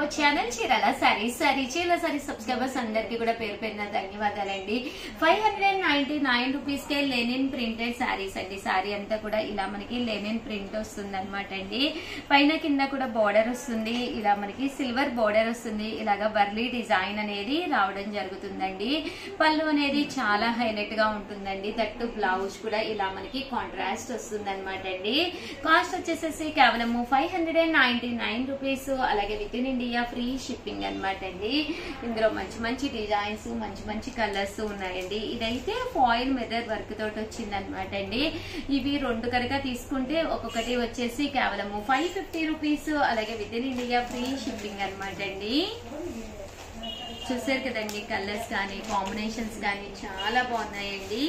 hour channel Chirala sari sorry Chirala sari subscribers అందరికి కూడా పేరు పేరున ధన్యవాదాలండి five hundred and ninety nine rupees కే లెనిన్ ప్రింటెడ్ సారీస్ అండి సారీ అంతా కూడా ఇలా మనకి లెనిన్ ప్రింట్ వస్తుంది అనమాట అండి పైన కింద కూడా బార్డర్ వస్తుంది ఇలా మనకి సిల్వర్ బార్డర్ వస్తుంది ఇలాగా బర్లీ డిజైన్ అనేది రావడం జరుగుతుందండి పళ్ళు అనేది చాలా హైలైట్ గా ఉంటుందండి దట్టు బ్లౌజ్ కూడా ఇలా మనకి కాంట్రాస్ట్ వస్తుంది అనమాట అండి కాస్ట్ వచ్చేసేసి కేవలము five hundred and ninety nine rupees అలాగే within India free shipping అనమాట అండి ఇందులో మంచి మంచి డిజైన్స్ మంచి మంచి కలర్స్ ఉన్నాయండి ఇదైతే ఫాయిల్ మెథడ్ వర్క్ తోటి వచ్చింది అనమాట అండి ఇవి రెండు కనుక తీసుకుంటే ఒక్కొక్కటి వచ్చేసి కేవలము ఫైవ్ ఫిఫ్టీ రూపీస్ అలాగే within India free shipping అనమాట అండి చూసారు కదండి కలర్స్ కానీ కాంబినేషన్స్ కానీ చాలా బాగున్నాయండి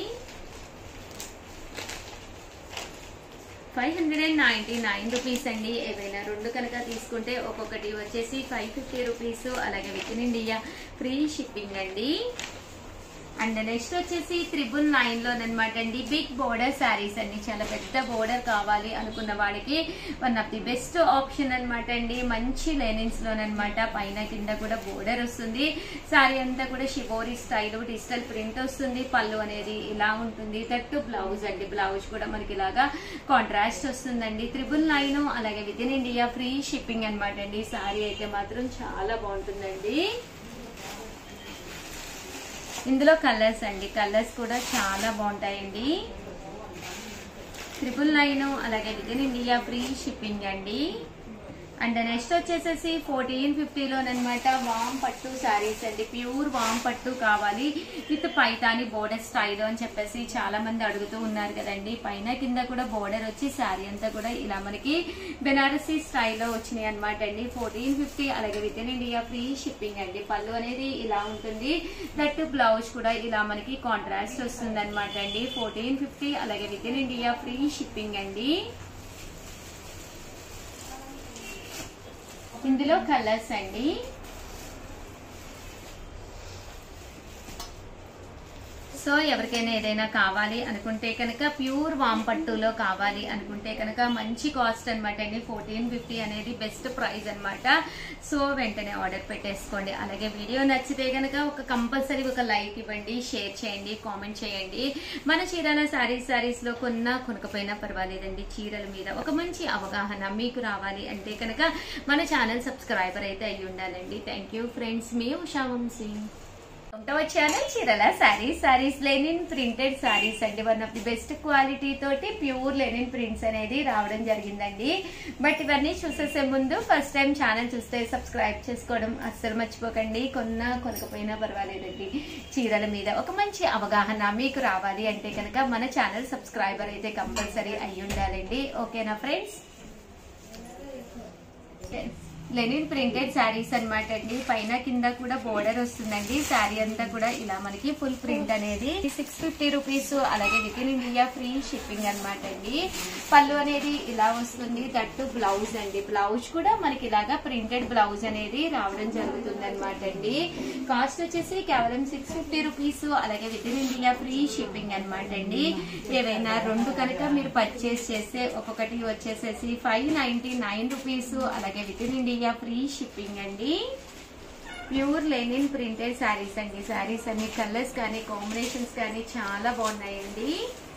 five hundred and ninety nine rupees అండి ఏవైనా రెండు కనుక తీసుకుంటే ఒక్కొక్కటి వచ్చేసి ఫైవ్ ఫిఫ్టీ రూపీస్ అలాగే within India free shipping అండి అండ్ నెక్స్ట్ వచ్చేసి త్రిబుల్ నైన్ లోనమాట అండి బిగ్ బోర్డర్ శారీస్ అండి చాలా పెద్ద బోర్డర్ కావాలి అనుకున్న వాడికి one of the best option అనమాట అండి మంచి లెనిన్స్ లోనమాట పైన కింద కూడా బోర్డర్ వస్తుంది శారీ అంతా కూడా షిబోరి స్టైల్ డిజిటల్ ప్రింట్ వస్తుంది పళ్ళు అనేది ఇలా ఉంటుంది తట్టు బ్లౌజ్ అండి బ్లౌజ్ కూడా మనకి ఇలాగా కాంట్రాస్ట్ వస్తుందండి త్రిబుల్ నైన్ అలాగే within India free shipping అనమాట అండి శారీ అయితే మాత్రం చాలా బాగుంటుందండి ఇందులో కలర్స్ అండి కలర్స్ కూడా చాలా బాగుంటాయండి ట్రిపుల్ నైన్ అలాగే within India free shipping అండి అండ్ నెక్స్ట్ వచ్చేసేసి ఫోర్టీన్ ఫిఫ్టీలోనమాట వామ్ పట్టు శారీస్ అండి ప్యూర్ వామ్ పట్టు కావాలి విత్ పైతాని బోర్డర్ స్టైల్ అని చెప్పేసి చాలా మంది అడుగుతూ ఉన్నారు కదండి పైన కింద కూడా బోర్డర్ వచ్చి శారీ అంతా కూడా ఇలా మనకి బెనారసీ స్టైల్లో వచ్చినాయి అనమాట అండి ఫోర్టీన్ ఫిఫ్టీ అలాగే within India free shipping అండి పళ్ళు అనేది ఇలా ఉంటుంది దట్ బ్లౌజ్ కూడా ఇలా మనకి కాంట్రాస్ట్ వస్తుంది అనమాట అండి ఫోర్టీన్ ఫిఫ్టీ అలాగే within India free shipping అండి ఇందులో కలర్స్ అండి సో ఎవరికైనా ఏదైనా కావాలి అనుకుంటే కనుక ప్యూర్ వామ్ పట్టులో కావాలి అనుకుంటే కనుక మంచి కాస్ట్ అనమాట అండి ఫోర్టీన్ ఫిఫ్టీ అనేది బెస్ట్ ప్రైస్ అనమాట సో వెంటనే ఆర్డర్ పెట్టేసుకోండి అలాగే వీడియో నచ్చితే కనుక ఒక కంపల్సరీ ఒక లైక్ ఇవ్వండి షేర్ చేయండి కామెంట్ చేయండి మన చీరాల శారీస్ శారీస్ లో కొన్నా కొనకపోయినా పర్వాలేదండి చీరల మీద ఒక మంచి అవగాహన మీకు రావాలి అంటే కనుక మన ఛానల్ సబ్స్క్రైబర్ అయితే అయ్యి ఉండాలండి థ్యాంక్ యూ ఫ్రెండ్స్ మీ ఉషా వంశీ ఉంటా ఛానల్ చీరల శారీస్ శారీస్ లెనిన్ ప్రింటెడ్ శారీస్ అండి one of the best quality తోటి ప్యూర్ లెనిన్ ప్రింట్స్ అనేది రావడం జరిగిందండి బట్ ఇవన్నీ చూసేసే ముందు ఫస్ట్ టైం ఛానల్ చూస్తే సబ్స్క్రైబ్ చేసుకోవడం అస్సలు మర్చిపోకండి కొన్నా కొనకపోయినా పర్వాలేదండి చీరల మీద ఒక మంచి అవగాహన మీకు రావాలి అంటే కనుక మన ఛానల్ సబ్స్క్రైబర్ అయితే కంపల్సరీ అయి ఉండాలండి ఓకేనా ఫ్రెండ్స్ లెనిన్ ప్రింటెడ్ శారీస్ అనమాట అండి పైన కింద కూడా బోర్డర్ వస్తుందండి శారీ అంతా కూడా ఇలా మనకి ఫుల్ ప్రింట్ అనేది సిక్స్ ఫిఫ్టీ రూపీస్ అలాగే within India free shipping అనమాట అండి పళ్ళు అనేది ఇలా వస్తుంది దట్టు బ్లౌజ్ అండి బ్లౌజ్ కూడా మనకి ఇలాగా ప్రింటెడ్ బ్లౌజ్ అనేది రావడం జరుగుతుంది అనమాట అండి కాస్ట్ వచ్చేసి కేవలం సిక్స్ ఫిఫ్టీ రూపీస్ అలాగే within India free shipping అనమాట అండి ఏవైనా రెండు కనుక మీరు పర్చేస్ చేస్తే ఒక్కొక్కటి వచ్చేసేసి ఫైవ్ నైన్టీ నైన్ రూపీస్ అలాగే within India free shipping అండి ప్యూర్ లెనిన్ ప్రింటెడ్ శారీస్ అండి శారీస్ అన్ని కలర్స్ కానీ కాంబినేషన్స్ కానీ చాలా బాగున్నాయండి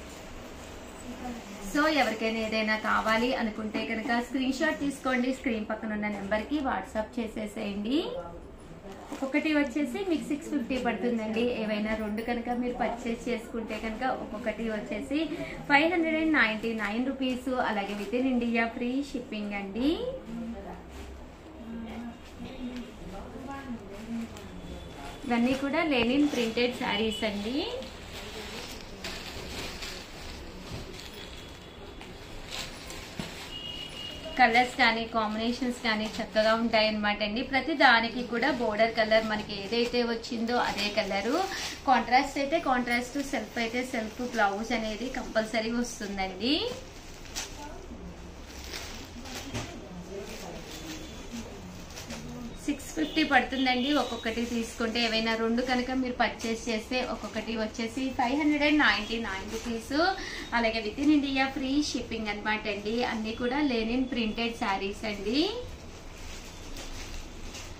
సో ఎవరికైనా ఏదైనా కావాలి అనుకుంటే కనుక స్క్రీన్ షాట్ తీసుకోండి స్క్రీన్ పక్కన ఉన్న నెంబర్ కి వాట్సాప్ చేసేసేయండి ఒక్కొక్కటి వచ్చేసి మీకు సిక్స్ ఫిఫ్టీ పడుతుందండి ఏవైనా రెండు కనుక మీరు పర్చేస్ చేసుకుంటే కనుక ఒక్కొక్కటి వచ్చేసి five hundred and ninety nine rupees అలాగే within India free shipping అండి ఇవన్నీ కూడా లెనిన్ ప్రింటెడ్ శారీస్ అండి కలర్స్ కానీ కాంబినేషన్స్ కానీ చక్కగా ఉంటాయి అనమాట అండి ప్రతి దానికి కూడా బోర్డర్ కలర్ మనకి ఏదైతే వచ్చిందో అదే కలరు కాంట్రాస్ట్ అయితే కాంట్రాస్ట్ సెల్ఫ్ అయితే సెల్ఫ్ బ్లౌజ్ అనేది కంపల్సరీ వస్తుందండి సిక్స్ ఫిఫ్టీ పడుతుందండి ఒక్కొక్కటి తీసుకుంటే ఏవైనా రెండు కనుక మీరు పర్చేస్ చేస్తే ఒక్కొక్కటి వచ్చేసి five hundred and ninety nine rupees అలాగే within India free shipping అనమాట అండి అన్ని కూడా లెనిన్ ప్రింటెడ్ శారీస్ అండి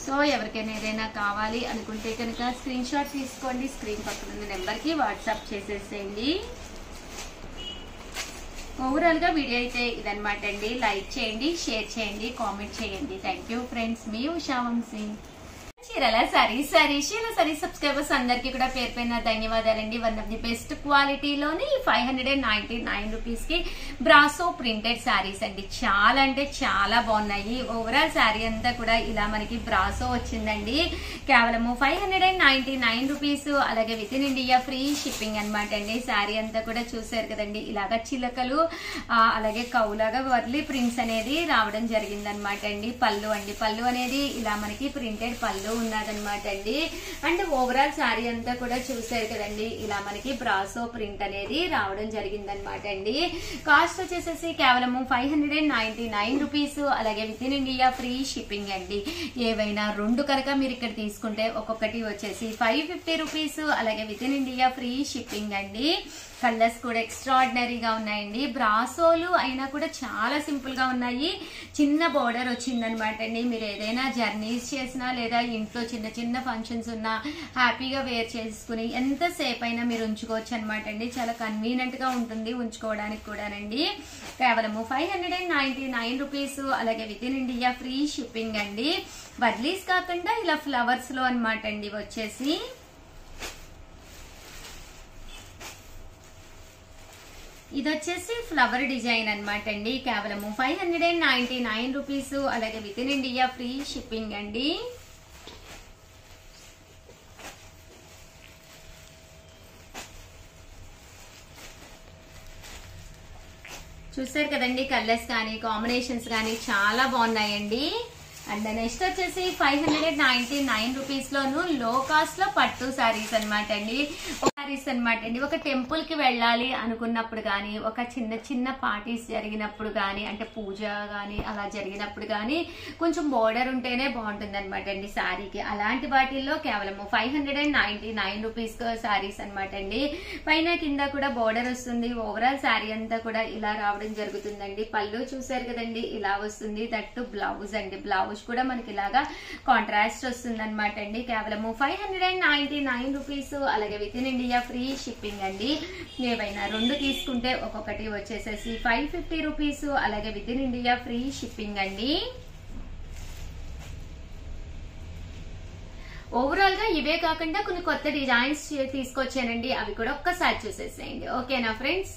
సో ఎవరికైనా ఏదైనా కావాలి అనుకుంటే కనుక స్క్రీన్ షాట్ తీసుకోండి స్క్రీన్ పక్కన ఉన్న నెంబర్కి వాట్సాప్ చేసేసేయండి ఓవరాల్ గా వీడియో అయితే ఇదనమాట అండి లైక్ చేయండి షేర్ చేయంండి కామెంట్ చేయండి థ్యాంక్ యూ ఫ్రెండ్స్ మీ ఉషా వంశీ చీరల సరీ సరీ చీర సరీ సబ్స్క్రైబర్స్ అందరికీ కూడా పేరు పైన ధన్యవాదాలండి వన్ ఆఫ్ ది బెస్ట్ క్వాలిటీలోని five hundred and ninety nine rupees కి బ్రాసో ప్రింటెడ్ శారీస్ అండి చాలా అంటే చాలా బాగున్నాయి ఓవరాల్ శారీ అంతా కూడా ఇలా మనకి బ్రాసో వచ్చిందండి కేవలము five hundred and ninety nine rupees అలాగే within India free shipping అనమాట అండి శారీ అంతా కూడా చూసారు కదండి ఇలాగా చిలకలు ఆ, అలాగే కౌలాగా వర్లీ ప్రింట్స్ అనేది రావడం జరిగింది అనమాట అండి పళ్ళు అండి పళ్ళు అనేది ఇలా మనకి ప్రింటెడ్ పళ్ళు ఉన్నదన్నమాట అండి అండ్ ఓవరాల్ శారీ అంతా కూడా చూసారు కదండి ఇలా మనకి బ్రాసో ప్రింట్ అనేది రావడం జరిగింది అనమాట అండి కాస్ట్ వచ్చేసేసి కేవలము five hundred and ninety nine rupees అలాగే within India free shipping అండి ఏవైనా రెండు కనుక మీరు ఇక్కడ తీసుకుంటే ఒక్కొక్కటి వచ్చేసి ఫైవ్ ఫిఫ్టీ రూపీస్ అలాగే within India free shipping అండి కలర్స్ కూడా ఎక్స్ట్రాడినరీగా ఉన్నాయండి బ్రాసోలు అయినా కూడా చాలా సింపుల్ గా ఉన్నాయి చిన్న బోర్డర్ వచ్చిందనమాట అండి మీరు ఏదైనా జర్నీస్ చేసినా లేదా ఇంట్లో చిన్న చిన్న ఫంక్షన్స్ ఉన్నా హ్యాపీగా వేర్ చేసుకుని ఎంతసేపు అయినా మీరు ఉంచుకోవచ్చు అనమాట అండి చాలా కన్వీనియంట్ గా ఉంటుంది ఉంచుకోవడానికి కూడానండి కేవలము five hundred and ninety nine rupees అలాగే within India free shipping అండి బడ్లీస్ కాకుండా ఇలా ఫ్లవర్స్ లో అనమాట అండి వచ్చేసి ఇది వచ్చేసి ఫ్లవర్ డిజైన్ అనమాట అండి కేవలము five hundred and ninety nine rupees అలాగే within India free shipping అండి చూసారు కదండి కలర్స్ కానీ కాంబినేషన్స్ కానీ చాలా బాగున్నాయండి అండ్ నెక్స్ట్ వచ్చేసి five hundred ninety nine rupees లోను లో కాస్ట్ లో పట్టు శారీస్ అనమాట అండి శారీస్ అనమాట అండి ఒక టెంపుల్ కి వెళ్ళాలి అనుకున్నప్పుడు కానీ ఒక చిన్న చిన్న పార్టీస్ జరిగినప్పుడు కానీ అంటే పూజ కానీ అలా జరిగినప్పుడు కానీ కొంచెం బోర్డర్ ఉంటేనే బాగుంటుంది అనమాట అండి శారీకి అలాంటి వాటిల్లో కేవలం five hundred and ninety nine rupees saris అనమాట అండి పైన కింద కూడా బోర్డర్ వస్తుంది ఓవరాల్ శారీ అంతా కూడా ఇలా రావడం జరుగుతుందండి పళ్ళు చూసారు కదండి ఇలా వస్తుంది దట్టు బ్లౌజ్ అండి బ్లౌజ్ కూడా మనకి ఇలాగా కాంట్రాస్ట్ వస్తుంది అనమాట అండి కేవలము five hundred and ninety nine rupees అలాగే within India free shipping అండి ఏవైనా రెండు తీసుకుంటే ఒక్కొక్కటి వచ్చేసేసి ఫైవ్ ఫిఫ్టీ రూపీస్ అలాగే within India free shipping అండి ఓవరాల్ గా ఇవే కాకుండా కొన్ని కొత్త డిజైన్స్ తీసుకొచ్చానండి అవి కూడా ఒక్కసారి చూసేసేయండి ఓకేనా ఫ్రెండ్స్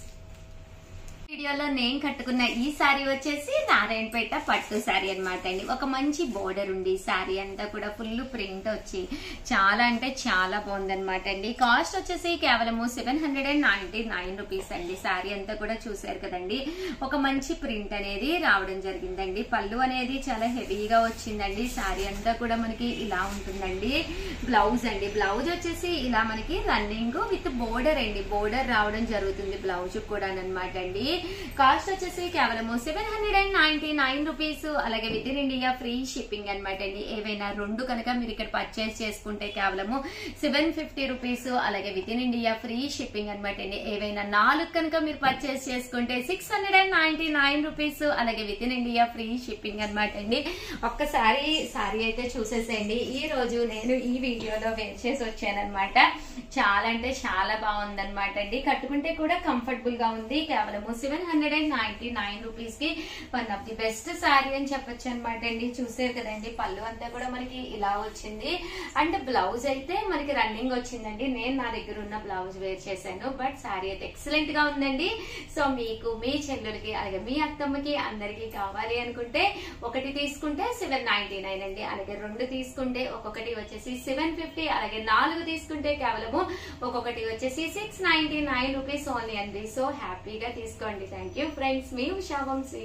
వీడియోలో నేను కట్టుకున్న ఈ శారీ వచ్చేసి నారాయణపేట పట్టు శారీ అనమాట అండి ఒక మంచి బోర్డర్ ఉంది శారీ అంతా కూడా ఫుల్ ప్రింట్ వచ్చి చాలా అంటే చాలా బాగుందన్నమాట అండి కాస్ట్ వచ్చేసి కేవలము seven hundred and ninety nine rupees అండి శారీ అంతా కూడా చూసారు కదండి ఒక మంచి ప్రింట్ అనేది రావడం జరిగిందండి పళ్ళు అనేది చాలా హెవీగా వచ్చిందండి శారీ అంతా కూడా మనకి ఇలా ఉంటుందండి బ్లౌజ్ అండి బ్లౌజ్ వచ్చేసి ఇలా మనకి రన్నింగ్ విత్ బోర్డర్ అండి బోర్డర్ రావడం జరుగుతుంది బ్లౌజ్ కూడా అనమాట అండి కాస్ట్ వచ్చేసి కేవలము seven hundred and ninety nine rupees అలాగే within India free shipping అనమాట అండి ఏవైనా రెండు కనుక మీరు ఇక్కడ పర్చేస్ చేసుకుంటే కేవలము సెవెన్ ఫిఫ్టీ రూపీస్ అలాగే within India free shipping అనమాట అండి ఏవైనా నాలుగు కనుక మీరు పర్చేస్ చేసుకుంటే six hundred and ninety nine rupees అలాగే within India free shipping అనమాట అండి ఒక్కసారి సారీ అయితే చూసేసేయండి ఈ రోజు నేను ఈ వీడియోలో వేర్ చేసి వచ్చానమాట చాలా అంటే చాలా బాగుందన్నమాట అండి కట్టుకుంటే కూడా కంఫర్టబుల్ గా ఉంది కేవలము seven hundred and ninety nine rupees కి one of the best sari అని చెప్పొచ్చు అనమాట అండి చూసారు కదండి పళ్ళు అంతా కూడా మనకి ఇలా వచ్చింది అండ్ బ్లౌజ్ అయితే మనకి రన్నింగ్ వచ్చిందండి నేను నా దగ్గర ఉన్న బ్లౌజ్ వేర్ చేశాను బట్ శారీ అయితే ఎక్సలెంట్ గా ఉందండి సో మీకు మీ చెల్లెలకి అలాగే మీ అత్తమ్మకి అందరికి కావాలి అనుకుంటే ఒకటి తీసుకుంటే సెవెన్ నైన్టీ నైన్ అండి అలాగే రెండు తీసుకుంటే ఒక్కొక్కటి వచ్చేసి సెవెన్ ఫిఫ్టీ అలాగే నాలుగు తీసుకుంటే కేవలము ఒక్కొక్కటి వచ్చేసి six ninety nine rupees only అండి సో హ్యాపీగా తీసుకోండి థ్యాంక్ యూ ఫ్రెండ్స్ మీ ఉషా వంశీ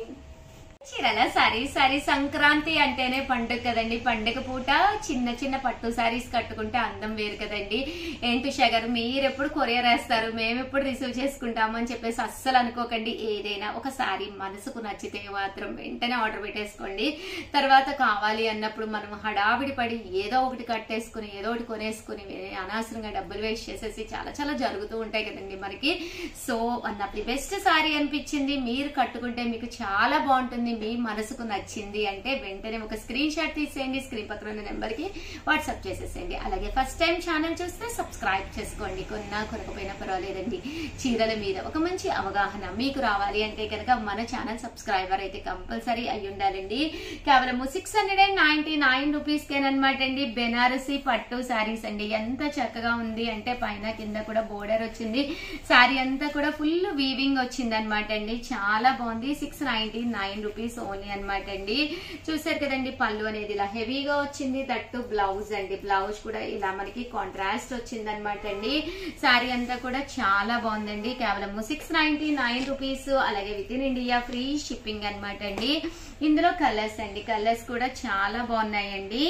చీరల సారీ సారీ సంక్రాంతి అంటేనే పండుగ కదండి పండుగ పూట చిన్న చిన్న పట్టు సారీస్ కట్టుకుంటే అందం వేరు కదండి ఏంటి ఉషా గారు మీరు ఎప్పుడు కొరియర్ వేస్తారు మేము ఎప్పుడు రిసీవ్ చేసుకుంటాము అని చెప్పేసి అస్సలు అనుకోకండి ఏదైనా ఒక సారీ మనసుకు నచ్చితే మాత్రం వెంటనే ఆర్డర్ పెట్టేసుకోండి తర్వాత కావాలి అన్నప్పుడు మనం హడావిడి పడి ఏదో ఒకటి కట్టేసుకుని ఏదో ఒకటి కొనేసుకుని వేరే అనవసరంగా డబ్బులు వేస్ట్ చేసేసి చాలా చాలా జరుగుతూ ఉంటాయి కదండి మనకి so one of the best sari అనిపించింది మీరు కట్టుకుంటే మీకు చాలా బాగుంటుంది మీ మనసుకు నచ్చింది అంటే వెంటనే ఒక స్క్రీన్ షాట్ తీసేయండి స్క్రీన్ పక్కన ఉన్న నెంబర్ కి వాట్సాప్ చేసేసేయండి అలాగే ఫస్ట్ టైం ఛానల్ చూస్తే సబ్స్క్రైబ్ చేసుకోండి కొన్నా కొనకపోయినా పర్వాలేదండి చీరల మీద ఒక మంచి అవగాహన మీకు రావాలి అంటే కనుక మన ఛానల్ సబ్స్క్రైబర్ అయితే కంపల్సరీ అయి ఉండాలండి కేవలం six hundred and ninety nine rupees కేనమాట అండి బెనారసి పట్టు శారీస్ అండి ఎంత చక్కగా ఉంది అంటే పైన కింద కూడా బోర్డర్ వచ్చింది శారీ అంతా కూడా ఫుల్ వీవింగ్ వచ్చింది అనమాట అండి చాలా బాగుంది six ninety nine rupees only అనమాట అండి చూసారు కదండి పళ్ళు అనేది ఇలా హెవీగా వచ్చింది దట్టు బ్లౌజ్ అండి బ్లౌజ్ కూడా ఇలా మనకి కాంట్రాస్ట్ వచ్చింది అనమాట అండి శారీ అంతా కూడా చాలా బాగుందండి కేవలం సిక్స్ నైన్టీ నైన్ రూపీస్ అలాగే within India free shipping అనమాట అండి ఇందులో కలర్స్ అండి కలర్స్ కూడా చాలా బాగున్నాయండి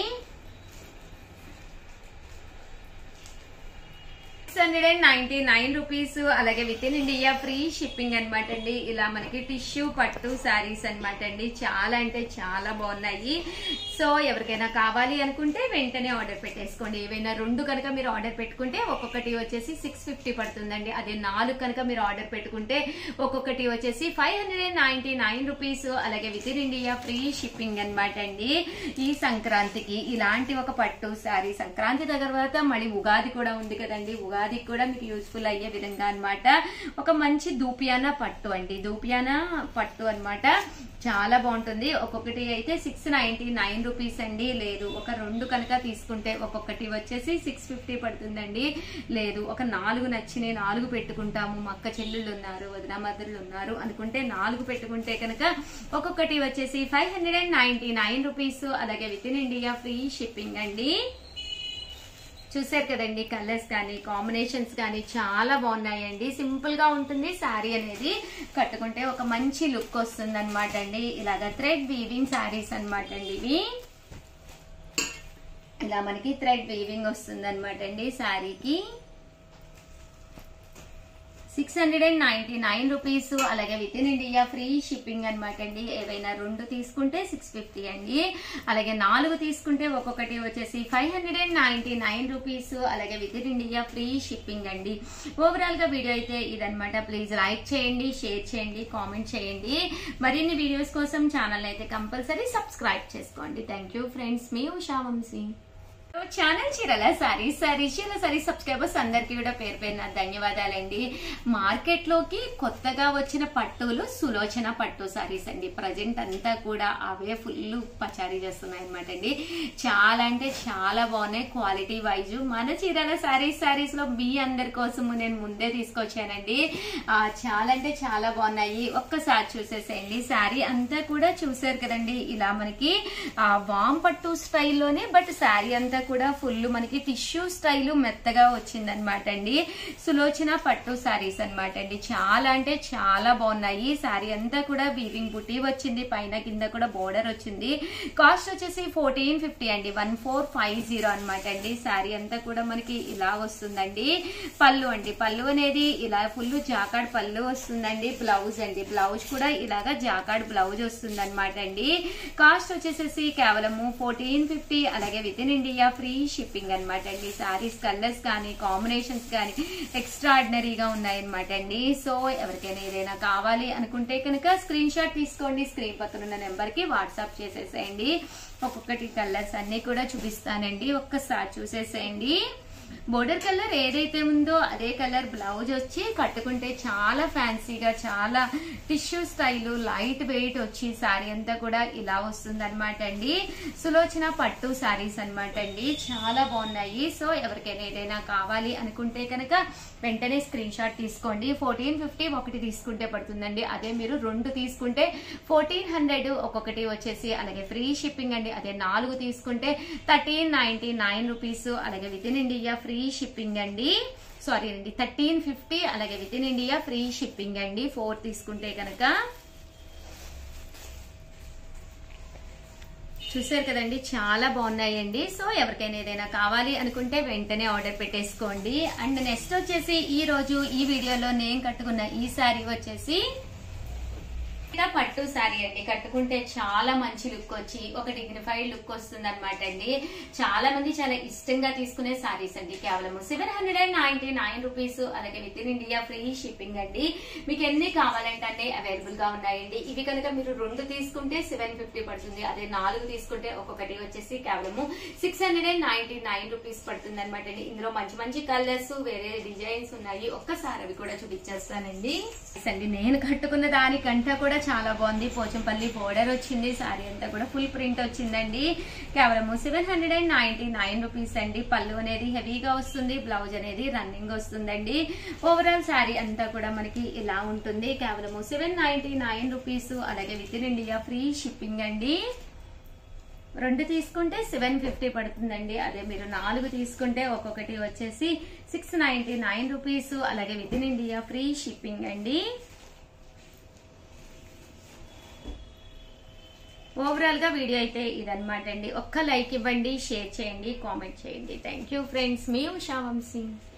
six hundred and ninety nine rupees అలాగే within India free shipping అనమాట అండి ఇలా మనకి టిష్యూ పట్టు శారీస్ అనమాట అండి చాలా అంటే చాలా బాగున్నాయి సో ఎవరికైనా కావాలి అనుకుంటే వెంటనే ఆర్డర్ పెట్టేసుకోండి ఏవైనా రెండు కనుక మీరు ఆర్డర్ పెట్టుకుంటే ఒక్కొక్కటి వచ్చేసి సిక్స్ ఫిఫ్టీ పడుతుందండి అదే నాలుగు కనుక మీరు ఆర్డర్ పెట్టుకుంటే ఒక్కొక్కటి వచ్చేసి five hundred and ninety nine rupees అలాగే within India free shipping అనమాట అండి ఈ సంక్రాంతికి ఇలాంటి ఒక పట్టు శారీ సంక్రాంతి తర్వాత మళ్ళీ ఉగాది కూడా ఉంది కదండి ఉగాది ఉగాదికి కూడా మీకు యూస్ఫుల్ అయ్యే విధంగా అన్నమాట ఒక మంచి దూపియానా పట్టు అండి దూపియానా పట్టు అన్నమాట చాలా బాగుంటుంది ఒక్కొక్కటి అయితే సిక్స్ నైన్టీ నైన్ రూపీస్ అండి లేదు ఒక రెండు కనుక తీసుకుంటే ఒక్కొక్కటి వచ్చేసి సిక్స్ ఫిఫ్టీ పడుతుందండి లేదు ఒక నాలుగు నచ్చినాయి నాలుగు పెట్టుకుంటాము మా అక్క చెల్లెళ్ళు ఉన్నారు వదిన మదర్లు ఉన్నారు అనుకుంటే నాలుగు పెట్టుకుంటే కనుక ఒక్కొక్కటి వచ్చేసి five hundred and ninety nine rupees అలాగే within India free shipping అండి చూసారు కదండి కలర్స్ కానీ కాంబినేషన్స్ కానీ చాలా బాగున్నాయండి సింపుల్ గా ఉంటుంది శారీ అనేది కట్టుకుంటే ఒక మంచి లుక్ వస్తుంది అనమాట అండి ఇలాగ థ్రెడ్ వీవింగ్ శారీస్ అనమాట అండి ఇవి ఇలా మనకి థ్రెడ్ వీవింగ్ వస్తుంది అనమాట అండి శారీకి six hundred and ninety nine rupees అలాగే within India free shipping అనమాట అండి ఏవైనా రెండు తీసుకుంటే సిక్స్ ఫిఫ్టీ అండి అలాగే నాలుగు తీసుకుంటే ఒక్కొక్కటి వచ్చేసి five hundred and ninety nine rupees అలాగే within India free shipping అండి ఓవరాల్ గా వీడియో అయితే ఇదనమాట ప్లీజ్ లైక్ చేయండి షేర్ చేయండి కామెంట్ చేయండి మరిన్ని వీడియోస్ కోసం ఛానల్ అయితే కంపల్సరీ సబ్స్క్రైబ్ చేసుకోండి థ్యాంక్ యూ ఫ్రెండ్స్ మీ ఉషా వంశీ ఛానల్ చీరల సారీ సారీ చీర సారీ సబ్స్క్రైబర్స్ అందరికీ కూడా పేరు పేరున ధన్యవాదాలండి మార్కెట్ లోకి కొత్తగా వచ్చిన పట్టులు సులోచన పట్టు సారీస్ అండి ప్రజెంట్ అంతా కూడా అవే ఫుల్ పచారీ చేస్తున్నాయి అనమాట అండి చాలా అంటే చాలా బాగున్నాయి క్వాలిటీ వైజ్ మన చీరల సారీస్ సారీస్ లో మీ అందరి కోసం నేను ముందే తీసుకొచ్చానండి ఆ, చాలా అంటే చాలా బాగున్నాయి ఒక్కసారి చూసేసేయండి శారీ అంతా కూడా చూసారు కదండి ఇలా మనకి ఆ, వామ్ పట్టు స్టైల్లోనే బట్ శారీ అంతా కూడా ఫుల్ మనకి టిష్యూ స్టైల్ మెత్తగా వచ్చింది అనమాట అండి సులోచన పట్టు శారీస్ అనమాట అండి చాలా అంటే చాలా బాగున్నాయి శారీ అంతా కూడా వీవింగ్ బుటీ వచ్చింది పైన కింద కూడా బోర్డర్ వచ్చింది కాస్ట్ వచ్చేసి ఫోర్టీన్ ఫిఫ్టీ అండి వన్ ఫోర్ ఫైవ్ జీరో అనమాట అండి శారీ అంతా కూడా మనకి ఇలా వస్తుందండి పళ్ళు అండి పళ్ళు అనేది ఇలా ఫుల్ జాకాడ్ పళ్ళు వస్తుందండి బ్లౌజ్ అండి బ్లౌజ్ కూడా ఇలాగా జాకాడ్ బ్లౌజ్ వస్తుంది అనమాట అండి కాస్ట్ వచ్చేసేసి కేవలము ఫోర్టీన్ ఫిఫ్టీ అలాగే within India free shipping అనమాట అండి సారీస్ కలర్స్ కానీ కాంబినేషన్స్ కానీ ఎక్స్ట్రాడినరీగా ఉన్నాయన్నమాట అండి సో ఎవరికైనా ఏదైనా కావాలి అనుకుంటే కనుక స్క్రీన్ షాట్ తీసుకోండి స్క్రీన్ పక్కన ఉన్న నెంబర్ కి వాట్సాప్ చేసేసేయండి ఒక్కొక్కటి కలర్స్ అన్ని కూడా చూపిస్తానండి ఒక్కసారి చూసేసేయండి బోర్డర్ కలర్ ఏదైతే ఉందో అదే కలర్ బ్లౌజ్ వచ్చి కట్టుకుంటే చాలా ఫ్యాన్సీగా చాలా టిష్యూ స్టైల్ లైట్ వెయిట్ వచ్చి శారీ అంతా కూడా ఇలా వస్తుంది అనమాట అండి సులోచన పట్టు శారీస్ అనమాట అండి చాలా బాగున్నాయి సో ఎవరికైనా ఏదైనా కావాలి అనుకుంటే కనుక వెంటనే స్క్రీన్ షాట్ తీసుకోండి ఫోర్టీన్ ఫిఫ్టీ ఒకటి తీసుకుంటే పడుతుందండి అదే మీరు రెండు తీసుకుంటే ఫోర్టీన్ హండ్రెడ్ ఒక్కొక్కటి వచ్చేసి అలాగే ఫ్రీ షిప్పింగ్ అండి అదే నాలుగు తీసుకుంటే థర్టీన్ నైన్టీ నైన్ రూపీస్ అలాగే within India free shipping అండి సారీ అండి థర్టీన్ ఫిఫ్టీ అలాగే within India free shipping అండి ఫోర్ తీసుకుంటే కనుక చూసారు కదండి చాలా బాగున్నాయండి సో ఎవరికైనా ఏదైనా కావాలి అనుకుంటే వెంటనే ఆర్డర్ పెట్టేసుకోండి అండ్ నెక్స్ట్ వచ్చేసి ఈ రోజు ఈ వీడియోలో నేను కట్టుకున్న ఈ శారీ వచ్చేసి ఇలా పట్టు పట్టు శారీ అండి కట్టుకుంటే చాలా మంచి లుక్ వచ్చి ఒక డిగ్నిఫైడ్ లుక్ వస్తుంది అనమాట అండి చాలా మంది చాలా ఇష్టంగా తీసుకునే శారీస్ అండి కేవలం seven hundred and ninety nine rupees అలాగే within India free shipping అండి మీకు ఎన్ని కావాలంటే అన్ని అవైలబుల్ గా ఉన్నాయండి ఇవి కనుక మీరు రెండు తీసుకుంటే సెవెన్ ఫిఫ్టీ పడుతుంది అదే నాలుగు తీసుకుంటే ఒక్కొక్కటి వచ్చేసి కేవలము six hundred and ninety nine rupees పడుతుంది అనమాట అండి ఇందులో మంచి మంచి కలర్స్ వేరే డిజైన్స్ ఉన్నాయి ఒక్కసారి అవి కూడా చూపించేస్తానండి అండి నేను కట్టుకున్న దానికంటే కూడా చాలా బాగుంది పోచంపల్లి బోర్డర్ వచ్చింది సారీ అంతా కూడా ఫుల్ ప్రింట్ వచ్చిందండి కేవలం seven hundred and ninety nine rupees అండి పళ్ళు అనేది హెవీగా వస్తుంది బ్లౌజ్ అనేది రన్నింగ్ వస్తుందండి ఓవరాల్ శారీ అంతా కూడా మనకి ఇలా ఉంటుంది కేవలం సెవెన్ నైన్టీ నైన్ రూపీస్ అలాగే within India free shipping అండి రెండు తీసుకుంటే సెవెన్ ఫిఫ్టీ పడుతుందండి అదే మీరు నాలుగు తీసుకుంటే ఒక్కొక్కటి వచ్చేసి సిక్స్ నైన్టీ నైన్ రూపీస్ అలాగే within India free shipping అండి ఓవరాల్ గా వీడియో అయితే ఇదనమాట అండి ఒక్క లైక్ ఇవ్వండి షేర్ చేయండి కామెంట్ చేయండి థ్యాంక్ యూ ఫ్రెండ్స్ మీ ఉషా వంశీ